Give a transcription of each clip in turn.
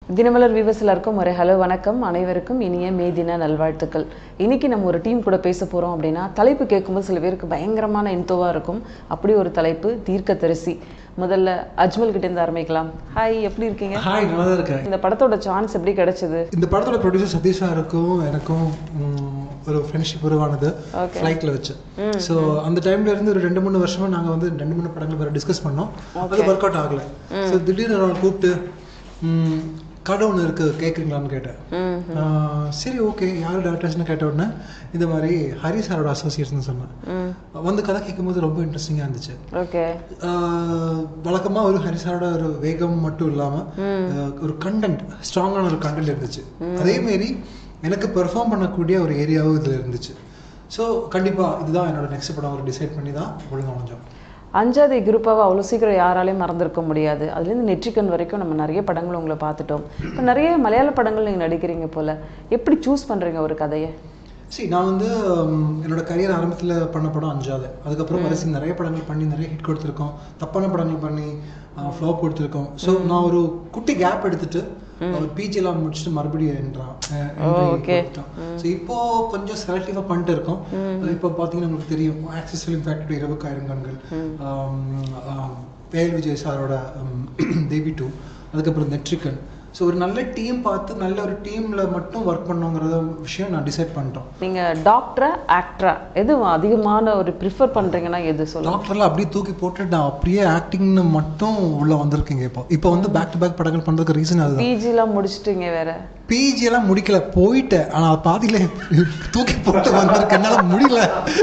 Dinamalar viewers எல்லாருக்கும் ஒரு hello வணக்கம் அனைவருக்கும் இனிய மே தின நல்வாழ்த்துக்கள் இன்னைக்கு நம்ம ஒரு டீம் கூட பேச போறோம் அப்படின்னா தலைப்பு கேட்கும்போது சில பேருக்கு பயங்கரமான இன்தோவா இருக்கும் அப்படி ஒரு தலைப்பு தீர்க்கதரிசி முதல்ல அஜ்மல் கிட்ட இருந்து ஆரம்பிக்கலாம் ஹாய் எப்படி இருக்கீங்க ஹாய் நல்லா தான் இருக்கேன் இந்த படத்தோட சான்ஸ் எப்படி கிடைச்சது இந்த படத்தோட ப்ரொடியூசர் சதீஷ் சாருக்கும் எனக்கும் ம், ஒரு ஃப்ரெண்ட்ஷிப் உருவானது Okay. ஃப்ளைட்டில் வச்சு ஸோ அந்த டைம்ல இருந்து ஒரு ரெண்டு மூணு வருஷமா நாங்கள் வந்து ரெண்டு மூணு படங்கள் வேறு டிஸ்கஸ் பண்ணோம் அது ஒர்க் அவுட் ஆகலை ஸோ திடீர்னு அவரை கூப்பிட்டு ம், கடை ஒன்று இருக்கு கேட்குறீங்களான்னு கேட்டேன் ம் ஆஹ், சரி ஓகே யார் டேரக்டர்ஸ்னு கேட்ட உடனே இந்த மாதிரி ஹரி சாரோட அசோசியேட்ஸ்னு சொன்னேன் ம் வந்து கதை கேட்கும்போது ரொம்ப இன்ட்ரெஸ்டிங்காக இருந்துச்சு ஓகே ஆஹ் வழக்கமா ஒரு ஹரிசாரோட ஒரு வேகம் மட்டும் இல்லாம ஆஹ் ஒரு கண்டென்ட் ஸ்ட்ராங்கான ஒரு கண்டென்ட் இருந்துச்சு அதே மாரி எனக்கு பெர்ஃபார்ம் பண்ணக்கூடிய ஒரு ஏரியாவும் இதுல இருந்துச்சு ஸோ கண்டிப்பா இதுதான் என்னோட நெக்ஸ்ட் படம் ஒரு டிசைட் பண்ணி தான் ஒழுங்கா முடிஞ்சோம் அஞ்சாவது குரூப்பாவை அவ்வளோ சீக்கிரம் யாராலையும் மறந்திருக்க முடியாது அதுலேருந்து நெற்றிக்கண் வரைக்கும் நம்ம நிறைய படங்கள் உங்களை பார்த்துட்டோம் இப்போ நிறைய மலையாள படங்கள் நீங்கள் நடிக்கிறீங்க போல எப்படி சூஸ் பண்ணுறீங்க ஒரு கதையை சரி நான் வந்து உம், என்னோட கரியர் ஆரம்பத்தில் பண்ண படம் அஞ்சாவது அதுக்கப்புறம் வரிசை நிறைய படங்கள் பண்ணி நிறைய ஹிட் கொடுத்துருக்கோம் தப்பான படங்கள் பண்ணி ஃப்ளாப் கொடுத்துருக்கோம் ஸோ நான் ஒரு குட்டி கேப் எடுத்துட்டு ஒரு பிஜி எல்லாம் முடிச்சுட்டு மறுபடியும் என்றான் okay. ஸோ இப்போ கொஞ்சம் செலக்டிவாக பண்ணிட்டு இருக்கோம் இப்போ பார்த்தீங்கன்னா உங்களுக்கு தெரியும் ஆக்சிஸ் ஃபிலிம் ஃபேக்டரி இரவுக்காயிரம் கண்கள் ஆம், ஆம், வேல் விஜய் சாரோட உம், தேவி டூ அதுக்கப்புறம் நெட்ரிக்கன் ஸோ ஒரு நல்ல டீம் பார்த்து நல்ல ஒரு டீம்ல மட்டும் ஒர்க் பண்ணுங்கிறத விஷயம் நான் டிசைட் பண்ணிட்டோம் நீங்கள் டாக்டரா ஆக்டரா எது அதிகமான ஒரு ப்ரிஃபர் பண்ணுறீங்கன்னா எது சொல்லுங்க டாக்டர்ல அப்படியே தூக்கி போட்டு நான் அப்படியே ஆக்டிங்னு மட்டும் உள்ள வந்திருக்கீங்க இப்போ இப்போ வந்து பேக் டு பேக் படங்கள் பண்றதுக்கு ரீசன் அதுதான் பிஜிலாம் முடிச்சிட்டீங்க வேற பிஜி எல்லாம் முடிக்கல போயிட்டேன் ஆனா பாதியில தூக்கி போட்டு வந்திருக்கேன் என்னால முடியல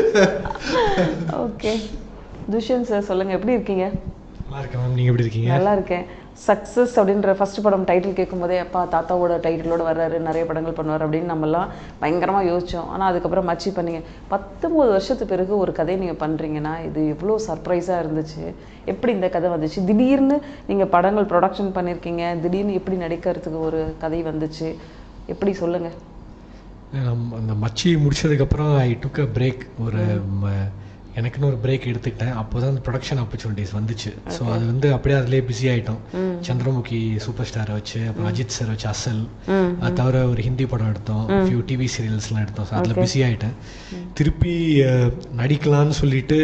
ஓகே துஷ்யந்த் சார் சொல்லுங்க எப்படி இருக்கீங்க நல்லா இருக்கேன் மேம் நீங்கள் எப்படி இருக்கீங்க நல்லா இருக்கேன் சக்ஸஸ் அப்படின்ற ஃபர்ஸ்ட் படம் டைட்டில் கேட்கும்போதே அப்பா தாத்தாவோட டைட்டிலோட வர்றாரு நிறைய படங்கள் பண்ணுவார் அப்படின்னு நம்மலாம் பயங்கரமாக யோசிச்சோம் ஆனால் அதுக்கப்புறம் மச்சி பண்ணீங்க பத்தொம்போது வருஷத்து பிறகு ஒரு கதையை நீங்கள் பண்ணுறீங்கன்னா இது எவ்வளோ சர்ப்ரைஸாக இருந்துச்சு எப்படி இந்த கதை வந்துச்சு திடீர்னு நீங்கள் படங்கள் ப்ரொடக்ஷன் பண்ணியிருக்கீங்க திடீர்னு எப்படி நடிக்கிறதுக்கு ஒரு கதை வந்துச்சு எப்படி சொல்லுங்கள் நம்ம அந்த மச்சி முடிச்சதுக்கப்புறம் ஐ டுக் அ பிரேக் ஒரு ம- எனக்குன்னு ஒரு பிரேக் எடுத்துக்கிட்டேன் அப்போ தான் ப்ரொடக்ஷன் ஆப்பர்ச்சுனிட்டிஸ் வந்துச்சு ஸோ அது வந்து அப்படியே அதிலே பிஸி ஆகிட்டோம் சந்திரமுகி சூப்பர் ஸ்டாரை வச்சு அப்புறம் அஜித் சார் வச்சு அசல் அது தவிர ஒரு ஹிந்தி படம் எடுத்தோம் ஃபியூ டிவி சீரியல்ஸ்லாம் எடுத்தோம் ஸோ அதில் பிஸி ஆகிட்டேன் திருப்பி அஹ், நடிக்கலாம்னு சொல்லிட்டு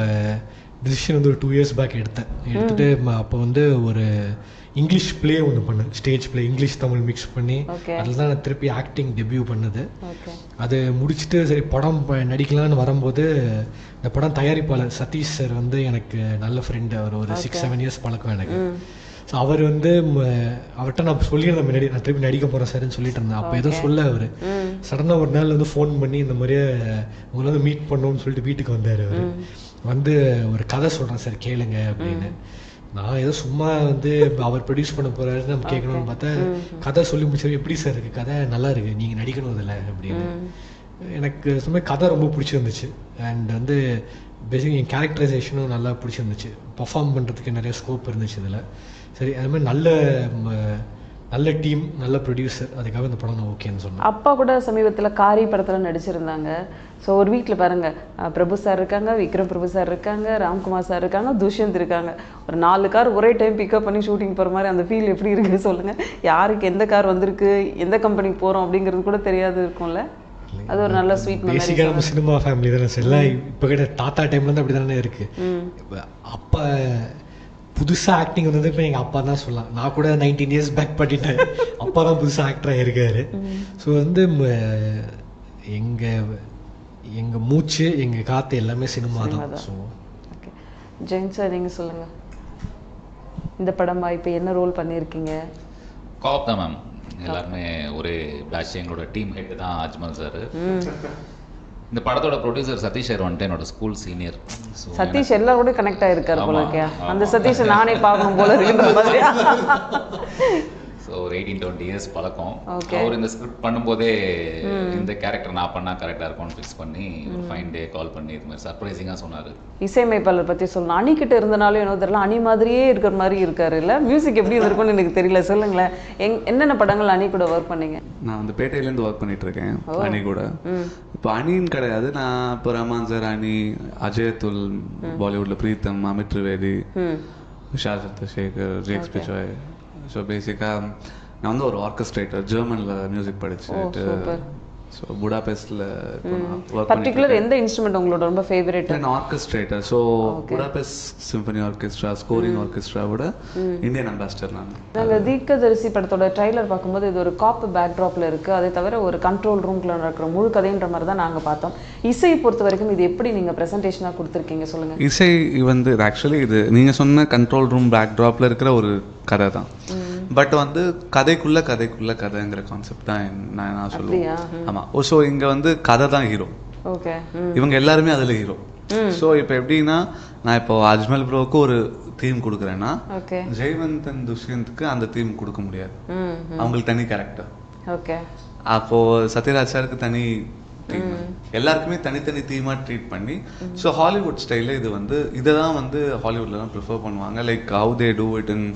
டிசிஷன் வந்து ஒரு டூ இயர்ஸ் பேக் எடுத்தேன் எடுத்துட்டு ம- அப்போ வந்து ஒரு இங்கிலீஷ் ப்ளே ஒன்று பண்ணேன் stage play English Tamil mix பண்ணி Okay. அதில் தான் நான் திருப்பி ஆக்டிங் டெபியூ பண்ணது ஓகே அது முடிச்சுட்டு சரி படம் ப- நடிக்கலாம்னு வரும்போது இந்த படம் தயாரிப்பாளர் சதீஷ் சார் வந்து எனக்கு நல்ல ஃப்ரெண்டு அவர் ஒரு சிக்ஸ் செவன் இயர்ஸ் பழக்கம் எனக்கு ஸோ அவர் வந்து ம- அவர்கிட்ட நான் சொல்லியிருந்தேன் முன்னாடி நான் திருப்பி நடிக்க போகிறேன் சார்னு சொல்லிட்டு இருந்தேன் அப்போ ஏதோ சொல்ல அவர் சடனாக ஒரு நாள் வந்து ஃபோன் பண்ணி இந்த மாதிரியே உங்களை வந்து மீட் பண்ணணும்னு சொல்லிட்டு வீட்டுக்கு வந்தார் அவர் வந்து ஒரு கதை சொல்கிறேன் சார் கேளுங்க அப்படின்னு நான் ஏதோ சும்மா வந்து அவர் ப்ரொடியூஸ் பண்ண போறாருன்னு நம்ம கேட்கணும்னு பார்த்தா கதை சொல்லி முடிச்சது எப்படி சார் இருக்கு கதை நல்லா இருக்கு நீங்க நடிக்கணும் இதில் அப்படின்னு எனக்கு சும்மா கதை ரொம்ப பிடிச்சிருந்துச்சு அண்ட் வந்து பேசிக் என் கேரக்டரைசேஷனும் நல்லா பிடிச்சிருந்துச்சு பர்ஃபார்ம் பண்ணுறதுக்கு நிறைய ஸ்கோப் இருந்துச்சு இதில் சரி அது மாதிரி நல்ல ம- நல்ல டீம் நல்ல ப்ரொடியூசர் அதுக்காக இந்த படம் நான் ஓகேன்னு சொன்னேன் அப்பா கூட சமீபத்தில் காரி படத்தில் நடிச்சிருந்தாங்க ஸோ ஒரு வீட்டில் பாருங்க அஹ் பிரபு சார் இருக்காங்க விக்ரம் பிரபு சார் இருக்காங்க ராம்குமார் சார் இருக்காங்க துஷ்யந்த் இருக்காங்க ஒரு நாலு கார் ஒரே டைம் பிக்கப் பண்ணி ஷூட்டிங் போகிற மாதிரி அந்த ஃபீல் எப்படி இருக்கு சொல்லுங்க யாருக்கு எந்த கார் வந்திருக்கு எந்த கம்பெனிக்கு போகிறோம் அப்படிங்கிறது கூட தெரியாது இருக்கும்ல அது ஒரு நல்ல ஸ்வீட் மெமரி பேசிக்காக நம்ம சினிமா ஃபேமிலி தானே சார் எல்லாம் இப்போ கிட்ட தாத்தா டைம்லேருந்து அப்படி தானே இருக்கு இப்ப அப்பா புதுசாக ஆக்டிங் வந்தது இப்போ எங்கள் அப்பா தான் சொல்லலாம் நான் கூட நைன்டீன் இயர்ஸ் பேக் பண்ணிட்டேன் அப்பா தான் புதுசாக ஆக்டராக இருக்காரு ஸோ வந்து ம- எங்க எங்க மூச்சு எங்க காத்து எல்லாமே சினிமா தான் ஸோ ஓகே ஜெயின் சார் நீங்கள் சொல்லுங்க இந்த படமா இப்போ என்ன ரோல் பண்ணியிருக்கீங்க காப் தான் மேம் எல்லாருமே ஒரே பேட்ச் எங்களோட டீம் ஹெட் தான் அஜ்மல் சார் இந்த படத்தோட ப்ரொடியூசர் சதீஷ் சார் வந்துட்டு என்னோட ஸ்கூல் சீனியர் ஸோ சதீஷ் எல்லாரோட கனெக்ட் ஆயிருக்காரு போல ஆமா, இருக்கியா ஆமா. அந்த சதீஷை நானே பார்க்கணும் போல இருக்குன்ற மாதிரியா ஸோ ஒரு எயிட்டீன் டுவெண்ட்டி இயர்ஸ் பழக்கம் Okay. அவர் இந்த ஸ்கிரிப்ட் பண்ணும்போதே இந்த கேரக்டர் நான் பண்ணா கரெக்டாக இருக்கும்னு ஃபிக்ஸ் பண்ணி ஒரு ஃபைன் டே கால் பண்ணி இது மாதிரி சர்ப்ரைசிங்காக சொன்னார் இசையமைப்பாளர் பத்தி சொல்லணும் அணி கிட்ட இருந்தனாலும் என்ன தெரியல அணி மாதிரியே இருக்கிற மாதிரி இருக்காரு இல்ல மியூசிக் எப்படி இருந்திருக்கும்னு எனக்கு தெரியல சொல்லுங்களேன் எங் என்னென்ன படங்கள் அணி கூட ஒர்க் பண்ணீங்க நான் வந்து பேட்டையிலேருந்து ஒர்க் பண்ணிட்டு இருக்கேன் அணி கூட இப்போ அணின்னு கிடையாது நான் இப்போ ரமான் சார் அணி அஜய் அத்துல் பாலிவுட்ல பிரீத்தம் அமித் திரிவேதி ம் விஷால் சந்திரசேகர் ஜேக்ஸ் பிச்வாய் ஸோ பேசிக்காக நான் வந்து ஒரு ஆர்கஸ்ட்ரேட்டர் ஜெர்மனில் மியூசிக் படிச்சுட்டு super. ஸோ புடாபெஸ்டில் ஒர்க் பர்டிகுலர் எந்த இன்ஸ்ட்ருமெண்ட் உங்களோட ரொம்ப ஃபேவரட் நான் orchestrator so Budapest symphony orchestra scoring ஆர்கெஸ்ட்ராவோட இந்தியன் அம்பாசிடர் நான் நாங்கள் தீர்க்கதரிசி படத்தோட ட்ரைலர் பார்க்கும்போது இது ஒரு காப்பு பேக்ட்ராப்ல இருக்கு அதை தவிர ஒரு கண்ட்ரோல் ரூம்குள்ள நடக்கிற முழு கதைன்ற மாதிரி தான் நாங்கள் பார்த்தோம் இசையை பொறுத்த வரைக்கும் இது எப்படி நீங்க ப்ரெசன்டேஷனாக கொடுத்துருக்கீங்க சொல்லுங்க இசை வந்து இது ஆக்சுவலி இது நீங்க சொன்ன கண்ட்ரோல் ரூம் பேக்ட்ராப்ல இருக்கிற ஒரு கதை தான் பட் வந்து கதைக்குள்ள கதைக்குள்ள கதைங்கிற கான்செப்ட் தான் என்- நான் நான் அப்படியா? சொல்லுவேன் ஆமா ஓ ஸோ இங்க வந்து கதை தான் ஹீரோ ஓகே இவங்க எல்லாருமே அதுல ஹீரோ ஸோ இப்போ எப்படின்னா நான் இப்போ அஜ்மல் ப்ரோக்கு ஒரு தீம் கொடுக்குறேன்னா ஓகே ஜெய்வந்த் அண்ட் துஷ்யந்த்க்கு அந்த தீம் கொடுக்க முடியாது ம் அவங்களுக்கு தனி கேரக்டர் ஓகே அப்போ சத்யராஜ் சாருக்கு தனி தீம் எல்லாருக்குமே தனித்தனி தீமா ட்ரீட் பண்ணி ஸோ ஹாலிவுட் ஸ்டைலில் இது வந்து இதை தான் வந்து ஹாலிவுட்லலாம் ப்ரிஃபர் பண்ணுவாங்க like how they do it in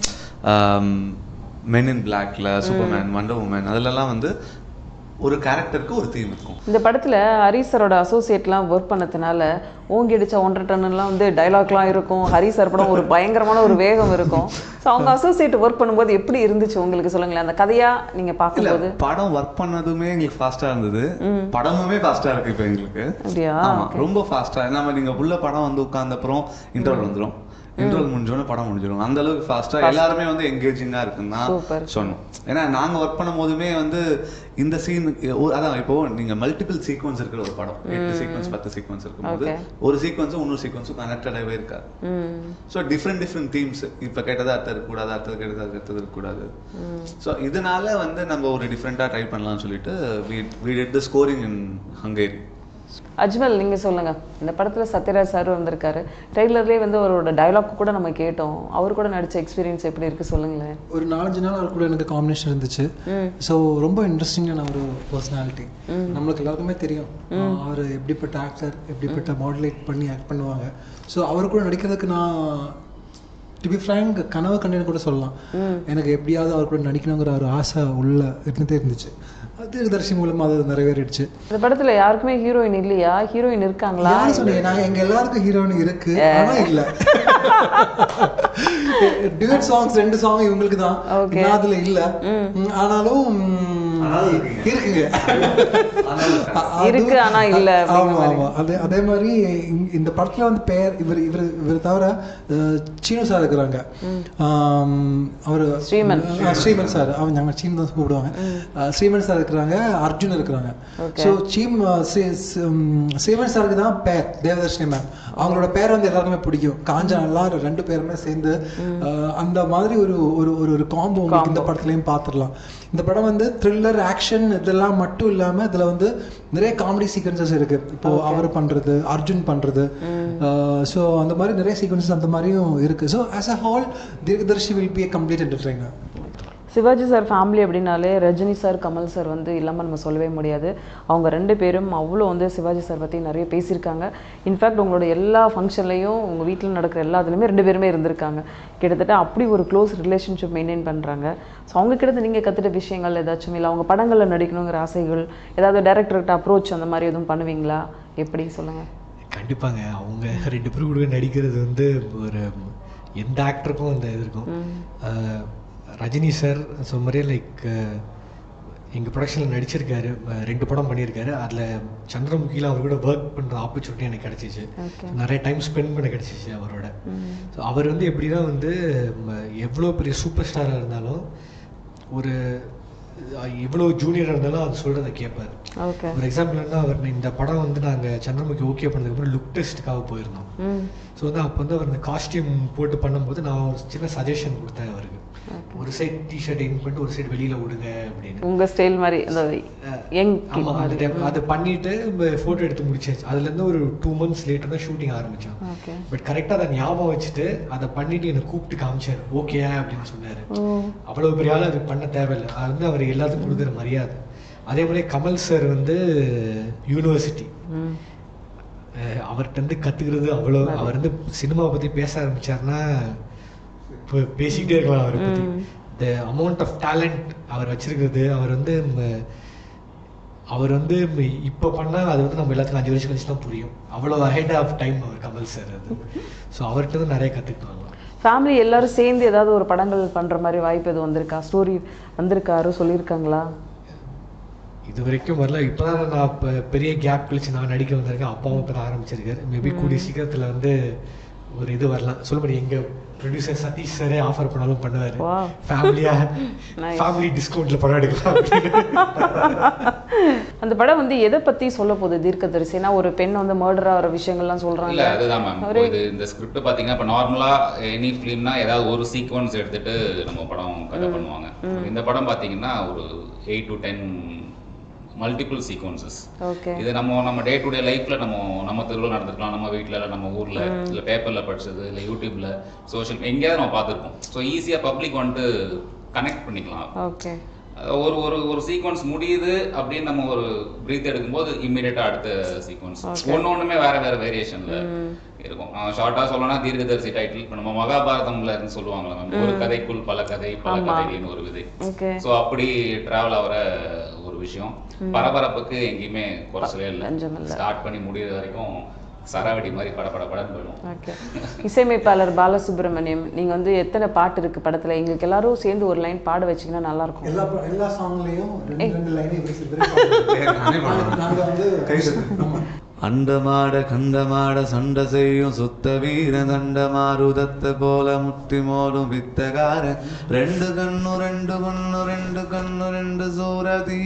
Men in பிளாக்ல சூப்பர்மேன் வண்டர் உமன் அதுலலாம் வந்து ஒரு கேரக்டருக்கு ஒரு தீம் இருக்கும் இந்த படத்துல ஹரிஸ் சரோட அசோசியேட்லாம் ஒர்க் பண்ணதுனால ஓங்கி அடிச்ச ஒன்றரை டன்னுலாம் வந்து டைலாக்லாம் இருக்கும் ஹரிஸ் சார் படம் ஒரு பயங்கரமான ஒரு வேகம் இருக்கும் ஸோ அவங்க அசோசியேட் ஒர்க் பண்ணும்போது எப்படி இருந்துச்சு உங்களுக்கு சொல்லுங்களேன் அந்த கதையா நீங்க இல்ல பார்க்கும்போது படம் ஒர்க் பண்ணதுமே எங்களுக்கு ஃபாஸ்டா இருந்தது படமுமே ஃபாஸ்டா இருக்கு இப்போ எங்களுக்கு அப்படியா ஆமா ரொம்ப ஃபாஸ்டா நம்ம நீங்க உள்ள படம் வந்து உட்கார்ந்த அப்புறம் இன்டர்வல் வந்துரும் இன்டர்வல் முடிஞ்சோடனே படம் முடிஞ்சிடும் அந்த அளவுக்கு ஃபாஸ்டா எல்லாருமே வந்து எங்கேஜிங்கா இருக்குன்னு Super. தான் சொன்னோம் ஏன்னா நாங்க ஒர்க் பண்ணும் போதுமே வந்து இந்த சீன் அதான் இப்போ நீங்க மல்டிபிள் சீக்வன்ஸ் இருக்கிற ஒரு படம் எட்டு சீக்வன்ஸ் பத்து சீக்வன்ஸ் இருக்கும்போது Okay. ஒரு சீக்வன்ஸும் இன்னொரு சீக்வன்ஸும் கனெக்டடாகவே இருக்காது ம் ஸோ டிஃப்ரெண்ட் டிஃப்ரெண்ட் தீம்ஸ் இப்போ கேட்டதா அர்த்தம் இருக்கக்கூடாது அர்த்தம் கேட்டதா அர்த்தம் இருக்கக்கூடாது ஸோ இதனால வந்து நம்ம ஒரு டிஃப்ரெண்ட்டாக ட்ரை பண்ணலாம்னு சொல்லிட்டு we did the scoring in Hungary Ajmal நீங்க சொல்லுங்க இந்த படத்துல சத்யராஜ் சாரும் வந்திருக்காரு ட்ரெய்லர்லேயே வந்து அவரோட டயலாக் கூட நம்ம கேட்டோம் அவர் கூட நடிச்ச எக்ஸ்பீரியன்ஸ் எப்படி இருக்கு சொல்லுங்களேன் ஒரு நாலஞ்சு நாள் அவர் கூட எனக்கு காம்பினேஷன் இருந்துச்சு ஸோ ரொம்ப இன்ட்ரெஸ்டிங்கான ஒரு பர்சனாலிட்டி நம்மளுக்கு எல்லாருக்குமே தெரியும் அவர் எப்படிப்பட்ட ஆக்டர் எப்படிப்பட்ட மாடுலேட் பண்ணி ஆக்ட் பண்ணுவாங்க ஸோ அவர் கூட நடிக்கிறதுக்கு நான் டு பி ஃப்ரேங்க் கனவு கண்டேன்னு கூட சொல்லலாம் எனக்கு எப்படியாவது அவர் கூட நடிக்கணுங்கிற ஒரு ஆசை உள்ள இருந்துட்டே இருந்துச்சு அது தர்ஷி மூலமா அது நிறைவேறிடுச்சு இந்த படத்துல யாருக்குமே ஹீரோயின் இல்லையா ஹீரோயின் இருக்காங்களா யார் சொன்னீங்க நாங்க எங்க எல்லாருக்கும் ஹீரோயின் இருக்கு ஆனா இல்ல டியூட் சாங்ஸ் ரெண்டு சாங் இவங்களுக்கு தான் Okay. நான் அதுல இல்ல ம், ஆனாலும் ம், இருக்குங்க அது- இருக்கு, ஆனா இல்ல ஆமா ஆமா அதே அதே மாதிரி இங்க- இந்த படத்துல வந்து பெயர் இவர் இவர் இவர் தவிர அஹ், சீனு சார் இருக்கிறாங்க ஆம், அவரு ஸ்ரீமன். ஆ, ஸ்ரீமன் சார் அவங்க நாங்கள் சீன் தான் கூப்பிடுவாங்க அஹ், ஸ்ரீமன் சார் இருக்கிறாங்க அர்ஜுன் இருக்கிறாங்க ஸோ சீம் அஹ், ஸ்ரீ- ஸ்- ம், ஸ்ரீமன் சாருக்கு தான் பேர் தேவதர்ஷினி மேம் அவங்களோட பேர் வந்து எல்லாருக்குமே பிடிக்கும் காஞ்சனா ரெண்டு பேருமே சேர்ந்து அஹ், அந்த மாதிரி ஒரு ஒரு ஒரு ஒரு காம்போ உங்களுக்கு இந்த படத்துலையும் பார்த்துடலாம் இந்த படம் வந்து த்ரில்லர் ஆக்ஷன் இதெல்லாம் மட்டும் இல்லாம இதுல வந்து நிறைய காமெடி சீக்வன்சஸ் இருக்கு இப்போ அவர் பண்றது அர்ஜுன் பண்றது ஸோ அந்த மாதிரி நிறைய சீக்வன்சஸ் அந்த மாதிரியும் இருக்கு so as a whole Theerkadarshi will be a complete entertainer Sivaji sir family அப்படின்னாலே ரஜினி சார் கமல் சார் வந்து இல்லாமல் நம்ம சொல்லவே முடியாது அவங்க ரெண்டு பேரும் அவ்வளோ வந்து சிவாஜி சார் பற்றி நிறைய பேசியிருக்காங்க இன்ஃபேக்ட் உங்களோட எல்லா ஃபங்க்ஷன்லையும் உங்கள் வீட்டில் நடக்கிற எல்லா இதுலையுமே ரெண்டு பேருமே இருந்திருக்காங்க கிட்டத்தட்ட அப்படி ஒரு க்ளோஸ் ரிலேஷன்ஷிப் மெயின்டைன் பண்ணுறாங்க ஸோ அவங்க கிட்ட நீங்கள் கற்றுட்ட விஷயங்கள் ஏதாச்சும் இல்லை அவங்க படங்களில் நடிக்கணுங்கிற ஆசைகள் ஏதாவது டேரக்டர்கிட்ட அப்ரோச் அந்த மாதிரி எதுவும் பண்ணுவீங்களா எப்படி சொல்லுங்கள் கண்டிப்பாங்க அவங்க ரெண்டு பேரும் கூட நடிக்கிறது வந்து ஒரு எந்த ஆக்டருக்கும் அந்த இது இருக்கும் அஹ், ரஜினி சார் சொன்ன மாதிரியே லைக் எங்கள் ப்ரொடக்ஷனில் நடிச்சிருக்காரு அஹ், ரெண்டு படம் பண்ணியிருக்காரு அதில் சந்திரமுகியில் அவர் கூட ஒர்க் பண்ணுற ஆப்பர்ச்சுனிட்டி எனக்கு கிடச்சிச்சு நிறைய டைம் ஸ்பெண்ட் பண்ண கிடச்சிச்சு அவரோட ஸோ அவர் வந்து எப்படின்னா வந்து எவ்வளோ பெரிய சூப்பர் ஸ்டாராக இருந்தாலும் ஒரு எவ்வளோ ஜூனியராக இருந்தாலும் அவர் சொல்கிறத கேட்பார் ஓகே ஒரு எக்ஸாம்பிள் என்ன அவர் இந்த படம் வந்து நாங்கள் சந்திரமுகி ஓகே பண்ணதுக்கப்புறம் லுக் டெஸ்ட்டுக்காக போயிருந்தோம் ம் ஸோ வந்து அப்போ வந்து அவர் இந்த காஸ்டியூம் போட்டு பண்ணும்போது நான் ஒரு சின்ன சஜஷன் கொடுத்தேன் அவருக்கு ஒரு சைட் டிஷர்ட் இன் பண்ணிட்டு ஒரு சைடு வெளியில் விடுங்க அப்படின்னு உங்கள் ஸ்டைல் மாதிரி அந்த யங் ஆமா அந்த டைம் அதை பண்ணிட்டு ஃபோட்டோ எடுத்து முடிச்சாச்சு அதுலேருந்து ஒரு டூ மந்த்ஸ் லேட்டர் தான் ஷூட்டிங் ஆரம்பிச்சோம் ஓகே பட் கரெக்டாக அதை ஞாபகம் வச்சுட்டு அதை பண்ணிட்டு என்னை கூப்பிட்டு காமிச்சார் ஓகே அப்படின்னு சொன்னார் ஓ அவ்வளோ பெரிய ஆள் அது பண்ண தேவையில்லை அது வந்து அவர் எல்லாத்துக்கும் கொடுக்குற மரியாதை அதே மாதிரி கமல் சார் வந்து யூனிவர்சிட்டி ம் அஹ் அவர்ட்ட இருந்து கத்துக்கிறது அவ்வளோ அவர் வந்து சினிமா பத்தி பேச ஆரம்பிச்சாருன்னா இப்போ பேசிக்கிட்டே இருக்கலாம் அவரை பத்தி த அமௌண்ட் ஆஃப் டேலண்ட் அவர் வச்சிருக்கிறது அவர் வந்து ம- அவர் வந்து ம- இப்ப பண்ணா அது வந்து நம்ம எல்லாத்துக்கும் அஞ்சு வருஷம் கழிச்சு தான் புரியும் அவ்வளோ அஹெட் ஆஃப் டைம் அவர் கமல் சார் அது ஸோ அவர்கிட்ட இருந்து நிறைய கத்துக்கிட்டு வரலாம் ஃபேமிலி எல்லாரும் சேர்ந்து ஏதாவது ஒரு படங்கள் பண்ற மாதிரி வாய்ப்பு எதுவும் வந்திருக்கா ஸ்டோரி வந்திருக்காரு சொல்லியிருக்காங்களா இது வரைக்கும் வரல இப்போதான் நான் இப்போ பெரிய கேப் கழிச்சு நான் நடிக்க வந்திருக்கேன் அப்பாவும் இப்போ தான் ஆரம்பிச்சிருக்காரு மேபி கூடிய சீக்கிரத்தில் வந்து ஒரு இது வரலாம் சொல்ல முடியும் எங்க ப்ரொடியூசர் சதீஷ் சாரே ஆஃபர் பண்ணாலும் பண்ணுவார் Wow. ஃபேமிலியா Nice. ஃபேமிலி டிஸ்கவுண்ட்ல படம் எடுக்கலாம் அப்படின்னு அந்த படம் வந்து எதை பத்தி சொல்ல போகுது தீர்க்கதரிசி ஏன்னா ஒரு பெண் வந்து மர்டர் ஆகிற விஷயங்கள்லாம் இல்ல சொல்றாங்க அதுதான் மேம் ஒரே- இது இந்த ஸ்கிரிப்ட் பாத்தீங்கன்னா இப்போ நார்மலா எனி ஃபிலிம்னா ஏதாவது ஒரு சீக்வன்ஸ் எடுத்துட்டு நம்ம படம் கதை பண்ணுவாங்க இந்த படம் பாத்தீங்கன்னா ஒரு eight to ten multiple sequences okay இது நம்ம நம்ம டே டு டே லைஃப்ல நம்ம நம்ம தெருவில் நடந்துக்கலாம் நம்ம வீட்ல இல்ல நம்ம ஊர்ல இல்ல பேப்பர்ல படிச்சது இல்ல யூடியூப்ல சோஷியல் எங்கேயாவது நம்ம பார்த்துருப்போம் ஸோ ஈஸியா பப்ளிக் வந்துட்டு கனெக்ட் பண்ணிக்கலாம் ஓகே ஒரு ஒரு ஒரு சீக்வன்ஸ் முடியுது அப்படின்னு நம்ம ஒரு பிரீத் எடுக்கும்போது இம்மிடியட்டா அடுத்த சீக்வன்ஸ் ஒண்ணு ஒண்ணுமே வேற வேற வேரியேஷன்ல இருக்கும் ஷார்ட்டா சொல்லணும்னா தீர்க்கதரிசி டைட்டில் இப்போ நம்ம மகாபாரதம்ல இருந்து சொல்லுவாங்களா மேம் ஒரு கதைக்குள் பல கதை பல ஆமா. கதைன்னு ஒரு விதை ஓகே சோ அப்படி டிராவல் ஆகிற ஒரு விஷயம் பரபரப்புக்கு எங்கேயுமே குறைச்சலே பஞ்சம் இல்லை இல்ல. ஸ்டார்ட் பண்ணி முடியிற வரைக்கும் சரவெடி மாதிரி பட பட படன்னு போயிடும் ஓகே இசையமைப்பாளர் பாலசுப்ரமணியம் நீங்க வந்து எத்தனை பாட்டு இருக்கு படத்துல எங்களுக்கு எல்லாரும் சேர்ந்து ஒரு லைன் பாட வச்சீங்கன்னா நல்லா இருக்கும் எல்லா ப- எல்லா சாங்லயும் ரெண்டு ரெண்டு லைனே இவரு சில பேர் பாடுவாங்க. நாங்க வந்து ஆமா. அண்டமாட கண்டமாட சண்டை செய்யும் சுத்த வீர தண்ட மாருதத்தை போல முட்டி மோதும் வித்தகாரன் ரெண்டு கண்ணு ரெண்டு கண்ணு ரெண்டு கண்ணு ரெண்டு சூர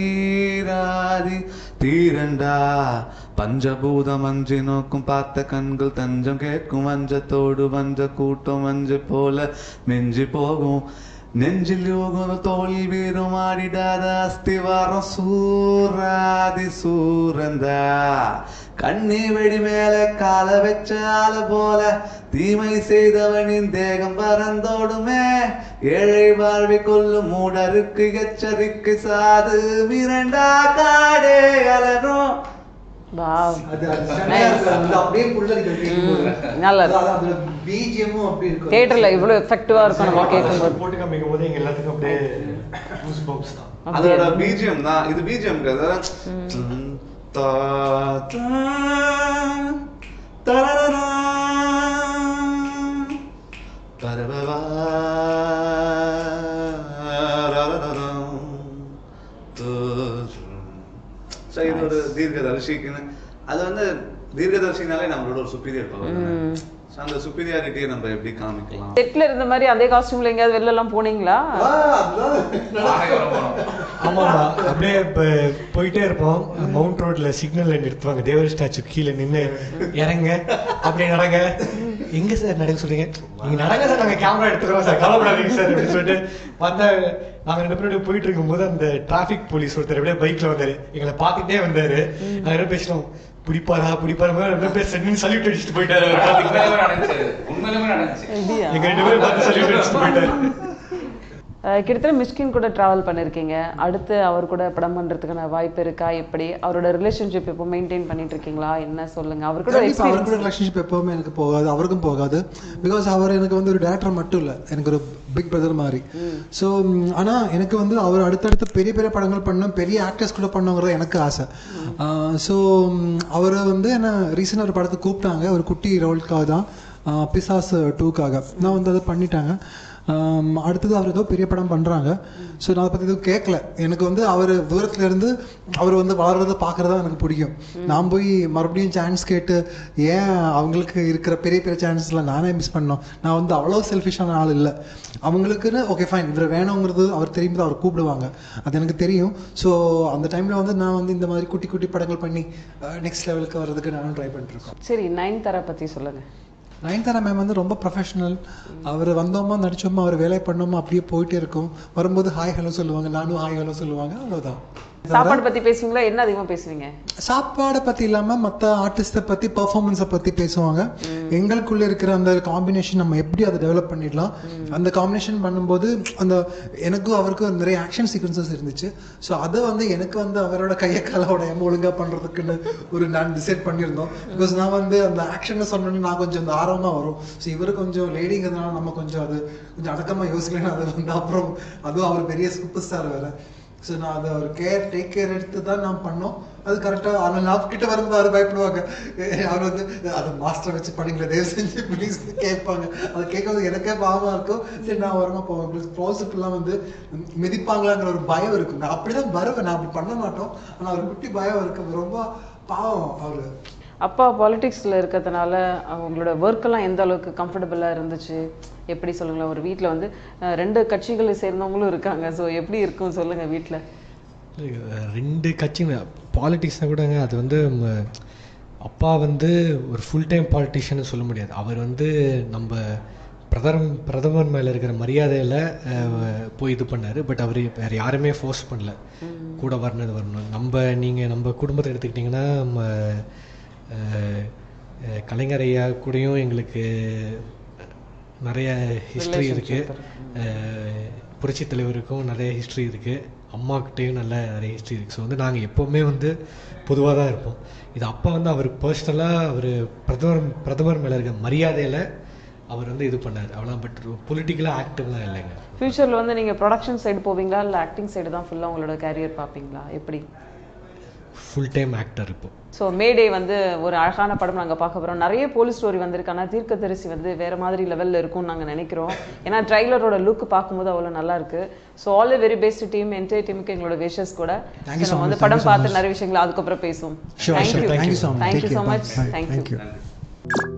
தீராதி தீரண்டா பஞ்சபூதம் அஞ்சி நோக்கும் பார்த்த கண்கள் தஞ்சம் கேட்கும் வஞ்சத்தோடு வஞ்ச கூட்டம் வஞ்ச போல மிஞ்சி போகும் நெஞ்சில் யோகம் தோல் வீரம் ஆடிடாத அஸ்திவாரம் சூராதி சூரந்தா கண்ணி வெடி மேல கால வச்ச ஆள போல தீமை செய்தவனின் தேகம் பறந்தோடுமே ஏழை வாழ்வை கொல்லும் மூடருக்கு எச்சரிக்கை சாது மிரண்டா காடே அலரும் வாவ் அது அது செமையா இருக்கு. அது அப்படியே புல்லரிக்க கேட்கும்போது. நல்லா இருக்கு. அது அதோட BGM உம் அப்படி இருக்கும். தியேட்டர்ல இவ்வளவு எஃபெக்டிவா இருக்கும் நம்ம கேட்கும்போது போட்டு காமிக்கும் போது எங்க எல்லாத்துக்கும் அப்படியே goose bumps தான் அப்படியே அதோட பிஜிஎம் தான் இது பிஜிஎம் கிடையாது தா, தா, தரரரா, பரபவா, ரரரரம், தூரும். So, இது ஒரு தீர்க்கதரிசிக்குன்னு அது வந்து தீர்க்கதரிசினாலே நம்மளோட ஒரு சுப்பீரியர் பவர் ஸோ அந்த சுப்பீரியாரிட்டியை நம்ம எப்படி காமிக்கலாம் செட்ல இருந்த மாதிரி அதே காஸ்டியூம்ல எங்கேயாவது வெளில எல்லாம் போனீங்களா ஆ, அதுதான் ஆகையோட போனோம் ஆமாமா அப்படியே இப்போ போயிட்டே இருப்போம் மவுண்ட் ரோட்ல சிக்னல் லைன் நிறுத்துவாங்க தேவர் ஸ்டாச்சு கீழே நின்று இறங்க அப்படியே நடங்க எங்க சார் நடக்க சொல்றீங்க நீங்க நடங்க சார் நாங்க கேமரா எடுத்துக்கிறோம் சார் கவலைப்படாதீங்க சார் அப்படின்னு சொல்லிட்டு வந்த நாங்க ரெண்டு பேரும் அப்படியே போயிட்டு இருக்கும்போது அந்த டிராஃபிக் போலீஸ் ஒருத்தர் அப்படியே பைக்ல வந்தாரு எங்களை பார்த்துட்டே வந்தாரு நாங்க ரெண்டு பேசினோம் பிடிப்பாரா பிடிப்பாரா ரெண்டு பேர் சென்னு சல்யூட் அடிச்சுட்டு போயிட்டாரு அவர் பாத்தீங்கன்னா உண்மையிலுமே நடந்துச்சு உண்மையிலுமே நடந்துச்சு இல்லையா எங்க ரெண்டு பேரும் பார்த்து சல்யூட் அடிச்சுட்டு போயிட்டாரு அஹ் கிட்டத்தட்ட மிஷ்கின் கூட டிராவல் பண்ணிருக்கீங்க அடுத்து அவர் கூட படம் பண்றதுக்கான வாய்ப்பு இருக்கா எப்படி அவரோட ரிலேஷன்ஷிப் இப்போ மெயின்டைன் பண்ணிட்டு இருக்கீங்களா என்ன சொல்லுங்க அவர் கூட கண்டிப்பா அவர் கூட experience- ரிலேஷன்ஷிப் எப்பவுமே எனக்கு போகாது அவருக்கும் போகாது பிகாஸ் அவர் எனக்கு வந்து ஒரு டேரக்டர் மட்டும் இல்லை எனக்கு ஒரு பிக் பிரதர் மாதிரி ஸோ ஆனா எனக்கு வந்து அவர் அடுத்தடுத்து பெரிய பெரிய படங்கள் பண்ணணும் பெரிய ஆக்டர்ஸ் கூட பண்ணணுங்கிறது எனக்கு ஆசை ஸோ அவர் வந்து என்ன ரீசெண்டாக ஒரு படத்துக்கு கூப்பிட்டாங்க ஒரு குட்டி ரோலுக்காக தான் ஆஹ் பிசாஸ் டூக்காக நான் வந்து அதை பண்ணிட்டாங்க ஆம், அடுத்தது அவர் ஏதோ பெரிய படம் பண்ணுறாங்க ஸோ நான் அதை பற்றி எதுவும் கேட்கல எனக்கு வந்து அவர் தூரத்துல இருந்து அவர் வந்து வளர்றதை பார்க்குறதா எனக்கு பிடிக்கும் நான் போய் மறுபடியும் சான்ஸ் கேட்டு ஏன் அவங்களுக்கு இருக்கிற பெரிய பெரிய சான்ஸ்லாம் நானே மிஸ் பண்ணோம் நான் வந்து அவ்வளோ செல்ஃபிஷான ஆள் இல்லை அவங்களுக்குன்னு ஓகே ஃபைன் இவர் வேணுங்கிறது அவர் தெரியும் அவர் கூப்பிடுவாங்க அது எனக்கு தெரியும் ஸோ அந்த டைமில் வந்து நான் வந்து இந்த மாதிரி குட்டி குட்டி படங்கள் பண்ணி நெக்ஸ்ட் லெவலுக்கு வர்றதுக்கு நானும் ட்ரை பண்ணிட்டு இருக்கோம் சரி நயன்தாரா பத்தி சொல்லுங்க நயன்தாரா மேம் வந்து ரொம்ப ப்ரொஃபஷனல் அவர் வந்தோமா நடிச்சோமா அவர் வேலை பண்ணோமா அப்படியே போயிட்டே இருக்கும் வரும்போது ஹாய் ஹலோ சொல்லுவாங்க நானும் ஹாய் ஹலோ சொல்லுவாங்க அவ்வளோதான் சாப்பாடு பத்தி பேசுவீங்களா என்ன அதிகமா பேசுவீங்க சாப்பாடை பத்தி இல்லாம மத்த ஆர்டிஸ்ட பத்தி பெர்ஃபார்மன்ஸை பத்தி பேசுவாங்க எங்களுக்குள்ள இருக்கிற அந்த காம்பினேஷன் நம்ம எப்படி அதை டெவலப் பண்ணிடலாம் அந்த காம்பினேஷன் பண்ணும்போது அந்த எனக்கும் அவருக்கும் நிறைய ஆக்ஷன் சீக்வன்சஸ் இருந்துச்சு ஸோ அதை வந்து எனக்கு வந்து அவரோட கையை கால உடையாம ஒழுங்கா பண்றதுக்குன்னு ஒரு நான் டிசைட் பண்ணியிருந்தோம் பிகாஸ் நான் வந்து அந்த ஆக்ஷன் சொன்னோன்னே நான் கொஞ்சம் அந்த ஆர்வமா வரும் ஸோ இவர் கொஞ்சம் லேடிங்கிறதுனால நம்ம கொஞ்சம் அது கொஞ்சம் அடக்கமா யோசிக்கலாம் அது வந்து அப்புறம் அதுவும் அவர் பெரிய சூப்பர் ஸ்டார் வேற ஸோ நான் அதை ஒரு கேர் டேக் கேர் எடுத்து தான் நான் பண்ணோம் அது கரெக்டாக ஆனால் நான் கிட்ட வரும்போது அவர் பயப்படுவாங்க எ- அவர் வந்து அதை மாஸ்டர் வச்சு பண்ணீங்களே தயவு செஞ்சு ப்ளீஸ் கேட்பாங்க அதை கேட்கறது எனக்கே பாவமாக இருக்கும் சரி நான் வரமா போவேன் ப்ளஸ் ப்ராசப்லாம் வந்து மிதிப்பாங்களாங்கிற ஒரு பயம் இருக்கும் நான் அப்படி தான் வருவேன் நான் அப்படி பண்ண மாட்டோம் ஆனால் ஒரு குட்டி பயம் இருக்கு ரொம்ப பாவம் அவர் அப்பா பாலிடிக்ஸில் இருக்கிறதுனால அவங்களோட ஒர்க்கெல்லாம் எந்த அளவுக்கு கம்ஃபர்டபுளாக இருந்துச்சு எப்படி சொல்லுங்களேன் ஒரு வீட்டில் வந்து அஹ், ரெண்டு கட்சிகளை சேர்ந்தவங்களும் இருக்காங்க ஸோ எப்படி இருக்கும் சொல்லுங்கள் வீட்டில் ரெண்டு கட்சிங்க பாலிட்டிக்ஸ்னால் கூடங்க அது வந்து ம, அப்பா வந்து ஒரு ஃபுல் டைம் பாலிட்டிஷியன் சொல்ல முடியாது அவர் வந்து நம்ம பிரதமர் பிரதமர் மேலே இருக்கிற மரியாதையில் போய் இது பண்ணார் பட் அவர் வேறு யாருமே ஃபோர்ஸ் பண்ணல கூட வரணும் வரணும் நம்ம நீங்கள் நம்ம குடும்பத்தை எடுத்துக்கிட்டிங்கன்னா நம்ம அஹ், அஹ், கலைஞர் ஐயா கூடயும் எங்களுக்கு நிறைய ஹிஸ்ட்ரி இருக்குது புரட்சி தலைவருக்கும் நிறைய ஹிஸ்ட்ரி இருக்குது அம்மாக்கிட்டேயும் நல்ல நிறைய ஹிஸ்ட்ரி இருக்குது ஸோ வந்து நாங்கள் எப்போவுமே வந்து பொதுவாக தான் இருப்போம் இது அப்பா வந்து அவர் பர்சனலாக அவர் பிரதமர் பிரதமர் மேலே இருக்க மரியாதையில் அவர் வந்து இது பண்ணார் அவ்வளோ பட் பொலிட்டிக்கலாக ஆக்டிவ்லாம் இல்லைங்க ஃப்யூச்சரில் வந்து நீங்கள் ப்ரொடக்ஷன் சைடு போவீங்களா இல்லை ஆக்டிங் சைடு தான் ஃபுல்லாக உங்களோட கேரியர் பார்ப்பீங்களா எப்படி ஃபுல் டைம் ஆக்டர் இப்போ ஸோ மேடே வந்து ஒரு அழகான படம் நாங்கள் பார்க்க போகிறோம் நிறைய போலீஸ் ஸ்டோரி வந்திருக்கு ஆனால் தீர்க்கதரிசி வந்து வேறு மாதிரி லெவலில் இருக்கும்னு நாங்கள் நினைக்கிறோம் ஏன்னா ட்ரைலரோட லுக் பார்க்கும்போது அவ்வளோ நல்லா இருக்கு so all the very best team entire டீமுக்கு எங்களோட விஷஸ் கூட Thank you So, so நம்ம வந்து much. படம் Thank you so பார்த்து நிறைய விஷயங்களை அதுக்கப்புறம் பேசுவோம் Sure, sure. Thank you Thank you so much. Thank you Take so care. Much Bye. Bye. Thank you Thank you. நன்றி